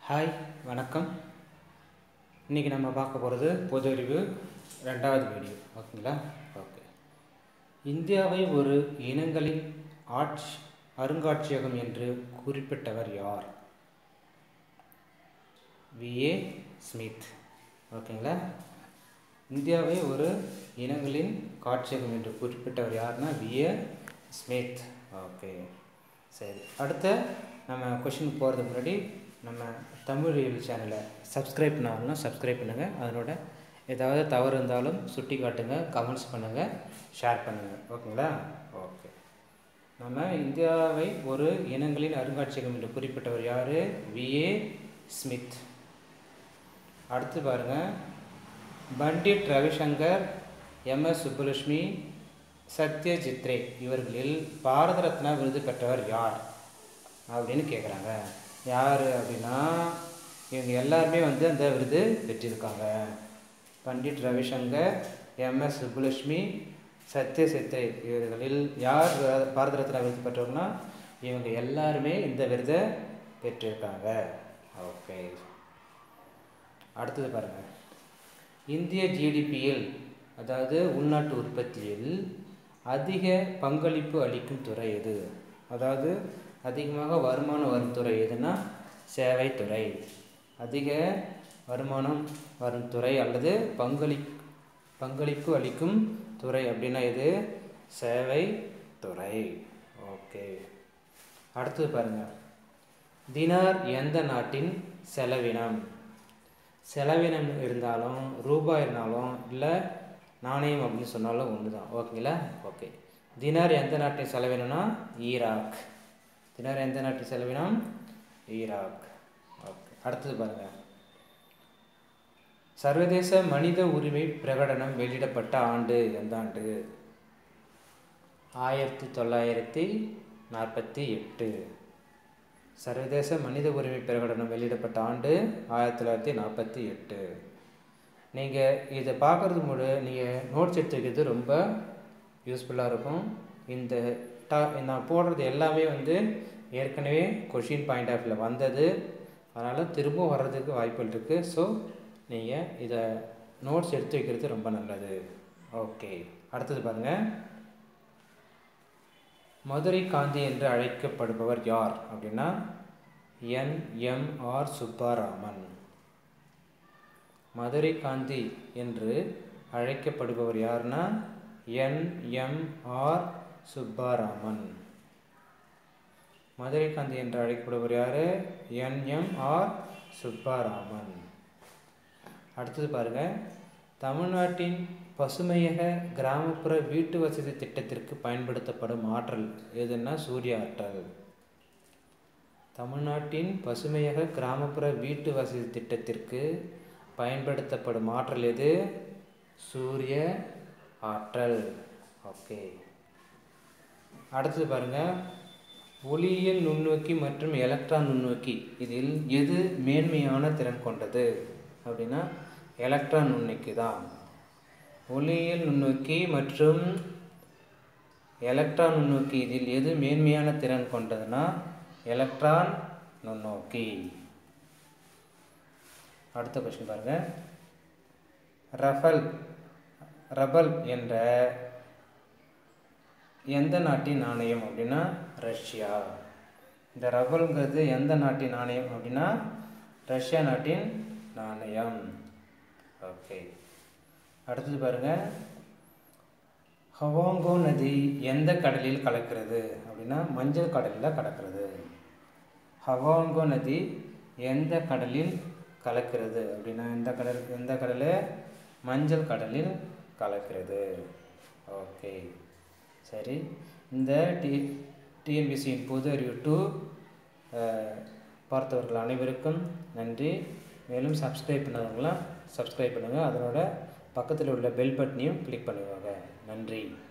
hi வணக்கம் இன்றைக்கி நம்ம பார்க்க போகிறது பொது அறிவு ரெண்டாவது வீடியோ ஓகேங்களா ஓகே இந்தியாவை ஒரு இனங்களின் ஆட்சி அருங்காட்சியகம் என்று குறிப்பிட்டவர் யார் விஏ ஸ்மித் ஓகேங்களா இந்தியாவை ஒரு இனங்களின் காட்சியகம் என்று குறிப்பிட்டவர் யாருன்னா விஏ ஸ்மித் ஓகே சரி அடுத்த நம்ம கொஷின் போகிறதுக்கு முன்னாடி நம்ம தமிழ் ரியல் சேனலை சப்ஸ்கிரைப் பண்ணாலும் சப்ஸ்கிரைப் பண்ணுங்கள் அதனோட ஏதாவது தவறு இருந்தாலும் சுட்டி காட்டுங்க கமெண்ட்ஸ் பண்ணுங்கள் ஷேர் பண்ணுங்கள் ஓகேங்களா ஓகே நம்ம இந்தியாவை ஒரு இனங்களின் அருங்காட்சியகம் என்று குறிப்பிட்டவர் யார் விஏ ஸ்மித் அடுத்து பாருங்கள் பண்டிட் ரவிசங்கர் எம்எஸ் சுப்புலட்சுமி சத்யஜித்ரே இவர்களில் பாரத ரத்னா விருது பெற்றவர் யார் அப்படின்னு கேட்குறாங்க யார் அப்படின்னா இவங்க எல்லாருமே வந்து அந்த விருது பெற்றிருக்காங்க பண்டிட் ரவிசங்கர் எம்எஸ் சுப்புலட்சுமி சத்ய சித்ரே இவர்களில் யார் பாரத ரத்னா விருது பெற்றவர்னா இவங்க எல்லாருமே இந்த விருதை பெற்றிருக்காங்க ஓகே அடுத்தது பாருங்கள் இந்திய ஜிடிபியில் அதாவது உள்நாட்டு உற்பத்தியில் அதிக பங்களிப்பு அளிக்கும் துறை எது அதாவது அதிகமாக வருமானம் வரும் துறை எதுனா சேவைத்துறை அதிக வருமானம் வரும் துறை அல்லது பங்களி பங்களிப்பு அளிக்கும் துறை அப்படின்னா எது சேவை துறை ஓகே அடுத்தது பாருங்கள் தினார் எந்த நாட்டின் செலவினம் செலவினம் இருந்தாலும் ரூபாய் இருந்தாலும் இல்லை நாணயம் அப்படின்னு சொன்னாலும் ஒன்று தான் ஓகேங்களா ஓகே தினார் எந்த நாட்டின் செலவினம்னா ஈராக் தினார் எந்த நாட்டின் செலவினம் ஈராக் ஓகே அடுத்தது பாருங்கள் சர்வதேச மனித உரிமை பிரகடனம் வெளியிடப்பட்ட ஆண்டு எந்த ஆண்டு ஆயிரத்தி தொள்ளாயிரத்தி நாற்பத்தி எட்டு சர்வதேச மனித உரிமை பிரகடனம் வெளியிடப்பட்ட ஆண்டு ஆயிரத்தி தொள்ளாயிரத்தி நாற்பத்தி எட்டு நீங்கள் இதை பார்க்குறது முழு நீங்கள் நோட்ஸ் எடுத்து வைக்கிறது ரொம்ப யூஸ்ஃபுல்லாக இருக்கும் இந்த டா நான் போடுறது எல்லாமே வந்து ஏற்கனவே கொஷின் பாயிண்ட் ஆஃப் வியூவில் வந்தது அதனால் திரும்ப வர்றதுக்கு வாய்ப்புகள் இருக்குது ஸோ நீங்கள் இதை நோட்ஸ் எடுத்து வைக்கிறது ரொம்ப நல்லது ஓகே அடுத்தது பாருங்கள் மதுரை காந்தி என்று அழைக்கப்படுபவர் யார் அப்படின்னா என்எம்ஆர் சுப்பாராமன் மதுரை காந்தி என்று அழைக்கப்படுபவர் யார்னா என்எம்ஆர் சுப்பாராமன் மதுரை காந்தி என்று அழைக்கப்படுபவர் யார் என்எம்ஆர் சுப்பாராமன் அடுத்தது பாருங்கள் தமிழ்நாட்டின் பசுமையக கிராமப்புற வீட்டு வசதி திட்டத்திற்கு பயன்படுத்தப்படும் ஆற்றல் எதுன்னா சூரிய ஆற்றல் தமிழ்நாட்டின் பசுமையக கிராமப்புற வீட்டு வசதி திட்டத்திற்கு பயன்படுத்தப்படும் ஆற்றல் எது சூரிய ஆற்றல் ஓகே அடுத்தது பாருங்கள் ஒளியியல் நுண்ணோக்கி மற்றும் எலக்ட்ரான் நுண்ணோக்கி இதில் எது மேன்மையான திறன் கொண்டது அப்படின்னா எலக்ட்ரான் நுண்ணோக்கி தான் ஒளியியல் நுண்ணோக்கி மற்றும் எலக்ட்ரான் நுண்ணோக்கி இதில் எது மேன்மையான திறன் கொண்டதுன்னா எலக்ட்ரான் நுண்ணோக்கி அடுத்த கொஸ்டின் பாருங்கள் ரஃபல் ரபல் என்ற எந்த நாட்டின் நாணயம் அப்படின்னா ரஷ்யா இந்த ரபல்ங்கிறது எந்த நாட்டின் நாணயம் அப்படின்னா ரஷ்யா நாட்டின் நாணயம் ஓகே அடுத்தது பாருங்கள் ஹவாங்கோ நதி எந்த கடலில் கலக்கிறது அப்படின்னா மஞ்சள் கடலில் கலக்கிறது ஹவாங்கோ நதி எந்த கடலில் கலக்கிறது அப்படின்னா எந்த கடல் எந்த கடல் மஞ்சள் கடலில் கலக்கிறது ஓகே சரி இந்த டி டிஎன்பிசியின் பொது அறிவு டூ பார்த்தவர்கள் அனைவருக்கும் நன்றி மேலும் சப்ஸ்கிரைப் பண்ணாதவங்களாம் சப்ஸ்கிரைப் பண்ணுங்கள் அதனோட பக்கத்தில் உள்ள பெல் பட்டனையும் கிளிக் பண்ணுவாங்க நன்றி